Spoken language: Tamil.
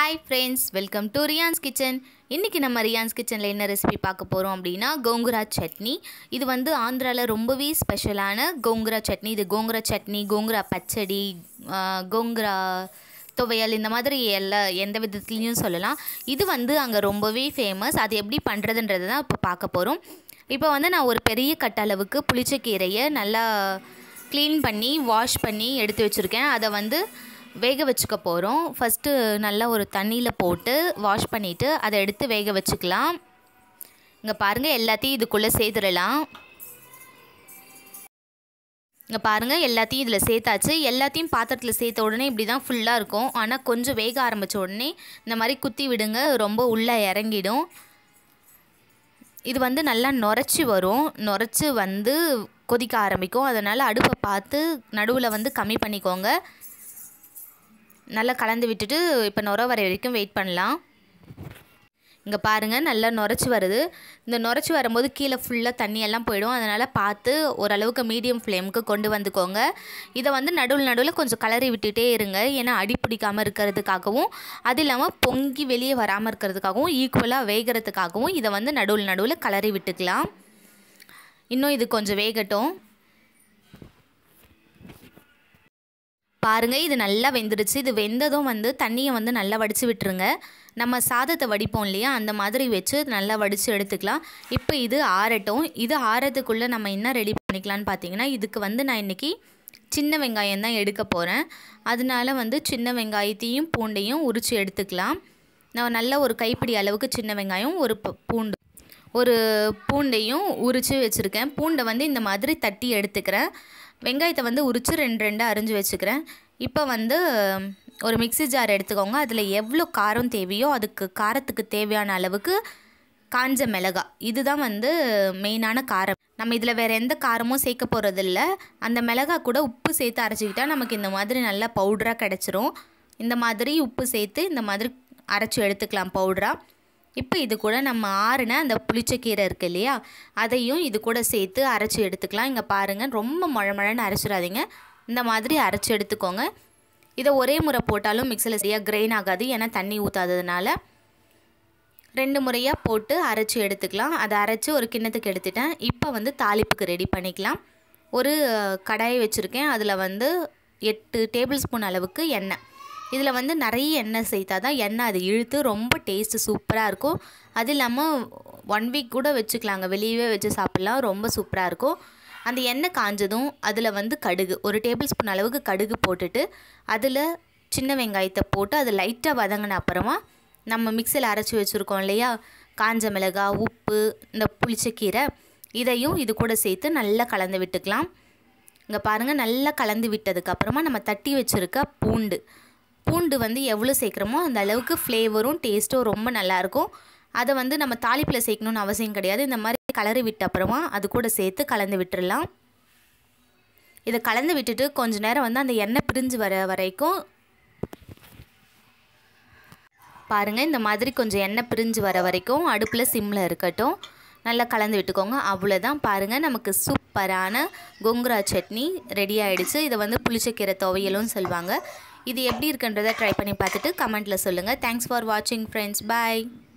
hi friends welcome to Riyan's kitchen இன்றைக்கி நம்ம ரியான்ஸ் கிச்சனில் என்ன ரெசிபி பார்க்க போகிறோம் அப்படின்னா கோங்குரா சட்னி இது வந்து ஆந்திராவில் ரொம்பவே ஸ்பெஷலான கோங்குரா சட்னி இது கோங்குரா சட்னி கோங்குரா பச்சடி ஆ, கோங்குரா துவையல் இந்த மாதிரி எல்லா எந்த விதத்துலேயும் சொல்லலாம் இது வந்து அங்கே ரொம்பவே ஃபேமஸ் அது எப்படி பண்ணுறதுன்றது தான் இப்போ பார்க்க போகிறோம் இப்போ வந்து நான் ஒரு பெரிய கட்டளவுக்கு புளிச்சக்கீரையை நல்லா க்ளீன் பண்ணி வாஷ் பண்ணி எடுத்து வச்சுருக்கேன் அதை வந்து வேக வச்சுக்க போகிறோம் ஃபஸ்ட்டு நல்லா ஒரு தண்ணியில் போட்டு வாஷ் பண்ணிவிட்டு அதை எடுத்து வேக வச்சுக்கலாம் இங்கே பாருங்கள் எல்லாத்தையும் இதுக்குள்ளே சேர்த்துடலாம் இங்கே பாருங்கள் எல்லாத்தையும் இதில் சேர்த்தாச்சு எல்லாத்தையும் பாத்திரத்தில் சேர்த்த உடனே இப்படி தான் ஃபுல்லாக இருக்கும் ஆனால் கொஞ்சம் வேக ஆரம்பித்த உடனே இந்த மாதிரி குத்தி விடுங்க ரொம்ப உள்ளே இறங்கிடும் இது வந்து நல்லா நுரைச்சி வரும் நுரைச்சி வந்து கொதிக்க ஆரம்பிக்கும் அதனால் அடுப்பை பார்த்து நடுவில் வந்து கம்மி பண்ணிக்கோங்க நல்லா கலந்து விட்டுட்டு இப்போ நுர வர வரைக்கும் வெயிட் பண்ணலாம் இங்கே பாருங்கள் நல்லா நுரைச்சி வருது இந்த நுரைச்சி வரும்போது கீழே ஃபுல்லாக தண்ணியெல்லாம் போயிடும் அதனால் பார்த்து ஓரளவுக்கு மீடியம் ஃப்ளேமுக்கு கொண்டு வந்துக்கோங்க இதை வந்து நடுவில் நடுவில் கொஞ்சம் கலரி விட்டுட்டே இருங்க ஏன்னா அடி பிடிக்காமல் இருக்கிறதுக்காகவும் அது இல்லாமல் பொங்கி வெளியே வராமல் இருக்கிறதுக்காகவும் ஈக்குவலாக வேகிறதுக்காகவும் இதை வந்து நடுவில் நடுவில் கலரி விட்டுக்கலாம் இன்னும் இது கொஞ்சம் வேகட்டும் பாருங்கள் இது நல்லா வெந்துடுச்சு இது வெந்ததும் வந்து தண்ணியை வந்து நல்லா வடித்து விட்டுருங்க நம்ம சாதத்தை வடிப்போம் இல்லையா அந்த மாதிரி வச்சு நல்லா வடித்து எடுத்துக்கலாம் இப்போ இது ஆறட்டும் இது ஆறதுக்குள்ளே நம்ம என்ன ரெடி பண்ணிக்கலான்னு பார்த்தீங்கன்னா இதுக்கு வந்து நான் இன்றைக்கி சின்ன வெங்காயம் தான் எடுக்க போகிறேன் அதனால வந்து சின்ன வெங்காயத்தையும் பூண்டையும் உரித்து எடுத்துக்கலாம் நான் நல்ல ஒரு கைப்பிடி அளவுக்கு சின்ன வெங்காயம் ஒரு ப- பூண்டு ஒரு பூண்டையும் உரித்து வச்சுருக்கேன் பூண்டை வந்து இந்த மாதிரி தட்டி எடுத்துக்கிறேன் வெங்காயத்தை வந்து உரித்து ரெண்டு ரெண்டாக அரிஞ்சு வச்சுக்கிறேன் இப்போ வந்து ஒரு மிக்ஸி ஜார் எடுத்துக்கோங்க அதில் எவ்வளோ காரம் தேவையோ அதுக்கு காரத்துக்கு தேவையான அளவுக்கு காஞ்ச மிளகா இதுதான் வந்து மெயினான காரம் நம்ம இதில் வேறு எந்த காரமும் சேர்க்க போகிறதில்ல அந்த மிளகா கூட உப்பு சேர்த்து அரைச்சிக்கிட்டா நமக்கு இந்த மாதிரி நல்லா பவுடராக கிடச்சிரும் இந்த மாதிரி உப்பு சேர்த்து இந்த மாதிரி அரைச்சி எடுத்துக்கலாம் பவுடராக இப்போ இது கூட நம்ம ஆறுன அந்த புளிச்சக்கீரை இருக்கு இல்லையா அதையும் இது கூட சேர்த்து அரைச்சி எடுத்துக்கலாம் இங்கே பாருங்கள் ரொம்ப மழை மழைன்னு அரைச்சிடாதீங்க இந்த மாதிரி அரைச்சி எடுத்துக்கோங்க இதை ஒரே முறை போட்டாலும் மிக்சியில் சரியாக கிரைன் ஆகாது ஏன்னா தண்ணி ஊற்றாததுனால ரெண்டு முறையாக போட்டு அரைச்சி எடுத்துக்கலாம் அதை அரைச்சி ஒரு கிண்ணத்துக்கு எடுத்துட்டேன் இப்போ வந்து தாளிப்புக்கு ரெடி பண்ணிக்கலாம் ஒரு அஹ், கடாயை வச்சுருக்கேன் அதில் வந்து எட்டு டேபிள் ஸ்பூன் அளவுக்கு எண்ணெய் இதில் வந்து நிறைய எண்ணெய் சேர்த்தா தான் எண்ணெய் அது இழுத்து ரொம்ப டேஸ்ட்டு சூப்பராக இருக்கும் அது இல்லாமல் ஒன் வீக் கூட வச்சுக்கலாங்க வெளியவே வச்சு சாப்பிட்லாம் ரொம்ப சூப்பராக இருக்கும் அந்த எண்ணெய் காஞ்சதும் அதில் வந்து கடுகு ஒரு டேபிள் ஸ்பூன் அளவுக்கு கடுகு போட்டுட்டு அதில் சின்ன வெங்காயத்தை போட்டு அது லைட்டாக வதங்கின அப்புறமா நம்ம மிக்சியில் அரைச்சி வச்சுருக்கோம் இல்லையா காஞ்ச மிளகாய் உப்பு இந்த புளிச்சக்கீரை இதையும் இது கூட சேர்த்து நல்லா கலந்து விட்டுக்கலாம் இங்கே பாருங்கள் நல்லா கலந்து விட்டதுக்கப்புறமா நம்ம தட்டி வச்சுருக்க பூண்டு பூண்டு வந்து எவ்வளோ சேர்க்குறோமோ அந்த அளவுக்கு ஃப்ளேவரும் டேஸ்ட்டும் ரொம்ப நல்லாயிருக்கும் அதை வந்து நம்ம தாளிப்பில் சேர்க்கணும்னு அவசியம் கிடையாது இந்த மாதிரி கலரி விட்ட அப்புறமா அது கூட சேர்த்து கலந்து விட்டுறலாம் இதை கலந்து விட்டுட்டு கொஞ்ச நேரம் வந்து அந்த எண்ணெய் பிரிஞ்சு வர வரைக்கும் பாருங்கள் இந்த மாதிரி கொஞ்சம் எண்ணெய் பிரிஞ்சு வர வரைக்கும் அடுப்பில் சிம்மில் இருக்கட்டும் நல்லா கலந்து விட்டுக்கோங்க அவ்வளோதான் பாருங்கள் நமக்கு சூப்பரான கொங்குரா சட்னி ரெடி ஆயிடுச்சு இதை வந்து புளிச்சக்கீரை துவையலும் சொல்லுவாங்க இது எப்படி இருக்குன்றதை ட்ரை பண்ணி பார்த்துட்டு கமெண்ட்டில் சொல்லுங்கள் தேங்க்ஸ் ஃபார் வாட்சிங் ஃப்ரெண்ட்ஸ் பாய்